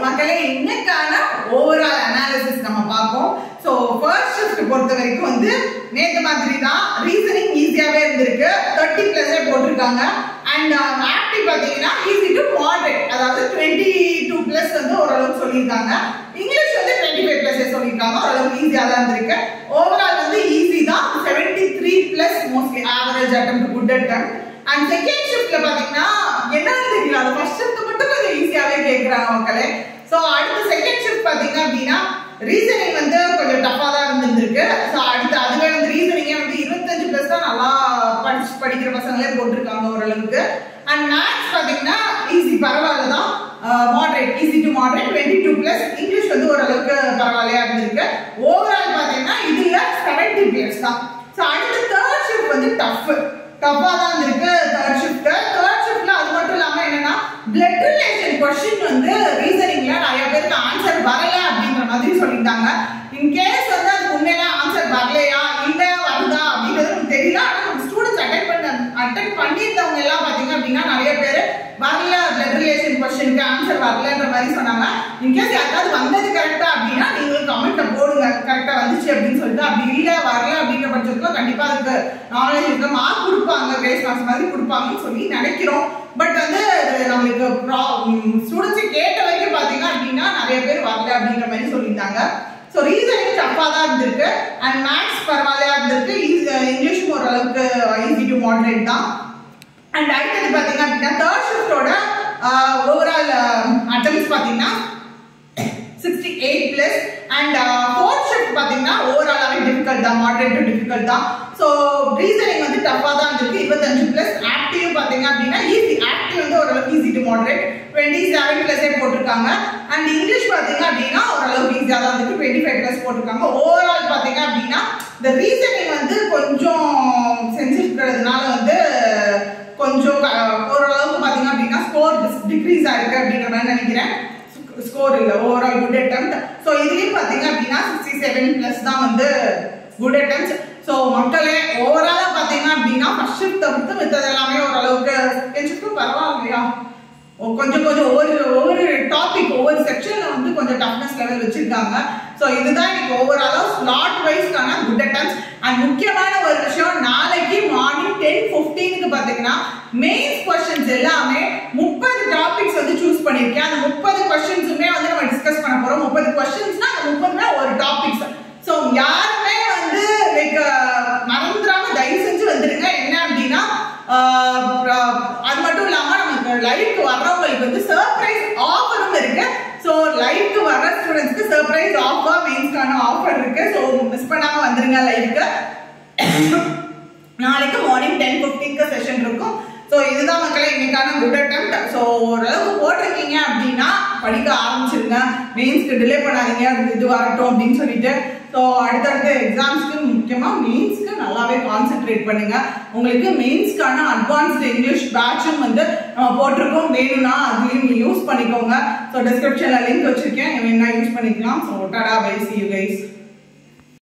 மக்களே இன்னைக்கான overall analysis நம்ம பார்ப்போம் ஸோ ஃபர்ஸ்ட் ஷிஃப்ட் பொறுத்த வரைக்கும் வந்து நேற்று மாதிரி தான் ரீசனிங் ஈஸியாகவே இருந்திருக்கு தேர்ட்டி ப்ளஸே போட்டிருக்காங்க அண்ட் ஆப்டி பார்த்தீங்கன்னா ஈஸி டு மாடரேட் அதாவது டுவெண்ட்டி டூ ப்ளஸ் வந்து ஓரளவுக்கு சொல்லியிருக்காங்க இங்கிலீஷ் வந்து டுவெண்ட்டி ஃபைவ் ப்ளஸே சொல்லியிருக்காங்க ஓரளவுக்கு ஈஸியாக தான் இருந்திருக்கு ஓவரால் வந்து ஈஸி தான் seventy three plus mostly average attempt good attempt and second ஷிஃப்ட்ல பாத்தீங்கன்னா என்னன்னு தெரியல அது ஃபர்ஸ்ட் ஷிஃப்ட் மட்டும் கொஞ்சம் ஈஸியாவே கேக்குறாங்க மக்களே சோ அடுத்த செகண்ட் ஷிஃப்ட் பாத்தீங்க அப்படின்னா ரீசனிங் வந்து கொஞ்சம் டஃபா தான் இருந்திருக்கு ஸோ அடுத்து அதுவே வந்து ரீசனிங்கே வந்து இருபத்தஞ்சு பிளஸ் தான் நல்லா படிச்சு படிக்கிற பசங்களே போட்டிருக்காங்க ஓரளவுக்கு அண்ட் மேத்ஸ் பாத்தீங்கன்னா ஈஸி பரவாயில்ல தான் moderate easy to moderate twenty two plus English வந்து ஓரளவுக்கு பரவாயில்லையா இருந்திருக்கு ஓவரால் பாத்தீங்கன்னா இதுல செவன்டி பிளஸ் தான் ஸோ அடுத்த தேர்ட் ஷிஃப்ட் வந்து டஃப் டஃபா தான் இருக்கு தேர்ட் ஷிஃப்ட் தேர்ட் ஷிஃப்ட்ல அது மட்டும் இல்லாம என்னன்னா பிளட் ரிலேஷன் கொஸ்டின் வந்து ரீசனிங்ல நிறைய பேருக்கு ஆன்சர் வரல அப்படின்ற மாதிரி சொல்லிட்டாங்க இன் கேஸ் வந்து அதுக்கு உண்மையில ஆன்சர் வரலையா இல்ல வருதா அப்படின்றது நமக்கு தெரியல ஆனா நம்ம ஸ்டூடெண்ட்ஸ் அட்டன் பண்ண அட்டன் பண்ணியிருந்தவங்க எல்லாம் பாத்தீங்க அப்படின்னா நிறைய பேர் வரல பிளட் ரிலேஷன் கொஸ்டினுக்கு ஆன்சர் வரலன்ற மாதிரி சொன்னாங்க இன்கேஸ் யாருக்காவது வந்தது கரெக்டா அப்படின்னா நீங்களும் கமெண்ட்ல போடுங்க கரெக்டா வந்துச்சு அப்படின்னு சொல்லிட்டு அப்படி இல்ல வரல அப்படின்ற பட்சத்துல கண்டிப்பா அதுக்கு நாலேஜ் இருக்க மார்க் கொடுப்பாங்க கிரேஸ் மார்க்ஸ் மாதிரி கொடுப்பாங்கன்னு சொல்லி நினைக்கிறோம் பட் வந்து அது நம்மளுக்கு ஸ்டூடெண்ட்ஸ் கேட்ட வரைக்கும் பாத்தீங்க அப்படின்னா நிறைய பேர் வரல அப்படின்ற மாதிரி சொல்லியிருந்தாங்க ஸோ ரீசனிங் டஃபாக தான் இருந்திருக்கு அண்ட் மேக்ஸ் பரவாயில்லையா இருந்திருக்கு இங்கிலீஷும் ஓரளவுக்கு ஈஸி டு மாடரேட் தான் அண்ட் அடுத்தது பார்த்தீங்க அப்படின்னா தேர்ட் ஷிஃப்டோட ஓவரால் அட்டம்ஸ் பார்த்தீங்கன்னா sixty eight plus and fourth shift பார்த்தீங்கன்னா ஓவராலாகவே டிஃபிகல்ட் தான் மாடரேட் டு டிஃபிகல்ட் தான் ஸோ ரீசனிங் வந்து டஃபாக தான் இருக்கு இருபத்தஞ்சு பிளஸ் ஆக்டிவ் பார்த்தீங்க அப்படின்னா ஈஸி ஆக்டிவ் வந்து ஓரளவுக்கு easy to moderate twenty seven பிளஸே போட்டிருக்காங்க அண்ட் இங்கிலீஷ் பார்த்தீங்க அப்படின்னா ஓரளவுக்கு ஈஸியாக தான் இருக்கு டுவெண்ட்டி ஃபைவ் பிளஸ் போட்டிருக்காங்க ஓவரால் பார்த்தீங்க அப்படின்னா இந்த ரீசனிங் வந்து கொஞ்சம் செஞ்சிருக்கிறதுனால வந்து கொஞ்சம் ஓரளவுக்கு பார்த்தீங்க அப்படின்னா ஸ்கோர் டிக்ரீஸ் ஆயிருக்கு அப்படின்ற மாதிரி நினைக்கிறேன் ஸ்கோர் இல்லை ஓவரால் குட் அட்டம் ஸோ இதுலேயும் பார்த்தீங்க அப்படின்னா சிக்ஸ்டி செவன் ப்ளஸ் தான் வந்து குட் அட்டம்ஸ் ஸோ மக்களே ஓவராலாக பார்த்தீங்க அப்படின்னா ஃபர்ஸ்ட் ஷிஃப்ட் தவிர்த்து மித்தது எல்லாமே ஓரளவுக்கு செகண்ட் ஷிஃப்ட்டும் பரவாயில்லையா கொஞ்சம் கொஞ்சம் ஒவ்வொரு ஒவ்வொரு டாபிக் ஒவ்வொரு செக்ஷன்ல வந்து கொஞ்சம் டஃப்னஸ் லெவல் வச்சிருக்காங்க ஸோ இதுதான் இன்னைக்கு ஓவராலா ஸ்லாட் வைஸ்க்கான குட் அட்டம்ஸ் அண்ட் முக்கியமான ஒரு விஷயம் நாளைக்கு மார்னிங் டென் ஃபிஃப்டீனுக்கு பார்த்தீங்கன்னா மெயின்ஸ் கொஸ்டின்ஸ் எல்லாமே முப்பது டாபிக்ஸ் வந்து சூஸ் பண்ணியிருக்கேன் அந்த முப்பது கொஸ்டின்ஸுமே வந்து நம்ம டிஸ்கஸ் பண்ண போறோம் முப்பது கொஸ்டின்ஸ்னா அந்த முப்பதுமே ஒரு டாபிக்ஸ் ஸோ யாருமே வந்து லைக் மறந்துடாம தயவு செஞ்சு வந்துருங்க என்ன அப்படின்னா அது மட்டும் இல்லாம நமக்கு லைவ்க்கு வர்றவங்களுக்கு வந்து சர்ப்ரைஸ் ஆஃபரும் இருக்கு ஸோ லைவ்க்கு வர ஸ்டூடெண்ட்ஸ்க்கு சர்ப்ரைஸ் ஆஃபர் மெயின்ஸ்க்கான ஆஃபர் இருக்கு ஸோ மிஸ் பண்ணாம வந்துருங்க லைவ்க்கு நாளைக்கு மார்னிங் டென் ஃபிஃப்டீன்க்கு செஷன் இருக்கும் ஸோ இதுதான் மக்களை இன்னைக்கான குட் அட்டம் ஸோ ஓரளவுக்கு போட்டிருக்கீங்க அப்படின்னா படிக்க ஆரம்பிச்சிருங்க மெயின்ஸ்க்கு டிலே பண்ணாதீங்க இது வரட்டும் அப்படின்னு சொல்லிட்டு ஸோ அடுத்தடுத்த எக்ஸாம்ஸ்க்கு முக்கியமாக மெயின்ஸ்க்கு நல்லாவே கான்சென்ட்ரேட் பண்ணுங்க உங்களுக்கு மெயின்ஸ்க்கான அட்வான்ஸ்டு இங்கிலீஷ் பேட்சும் வந்து நம்ம போட்டிருக்கோம் வேணும்னா அதுலேயும் நீங்கள் யூஸ் பண்ணிக்கோங்க ஸோ டிஸ்கிரிப்ஷனில் லிங்க் வச்சிருக்கேன் வேணா யூஸ் பண்ணிக்கலாம் so tata bye see you guys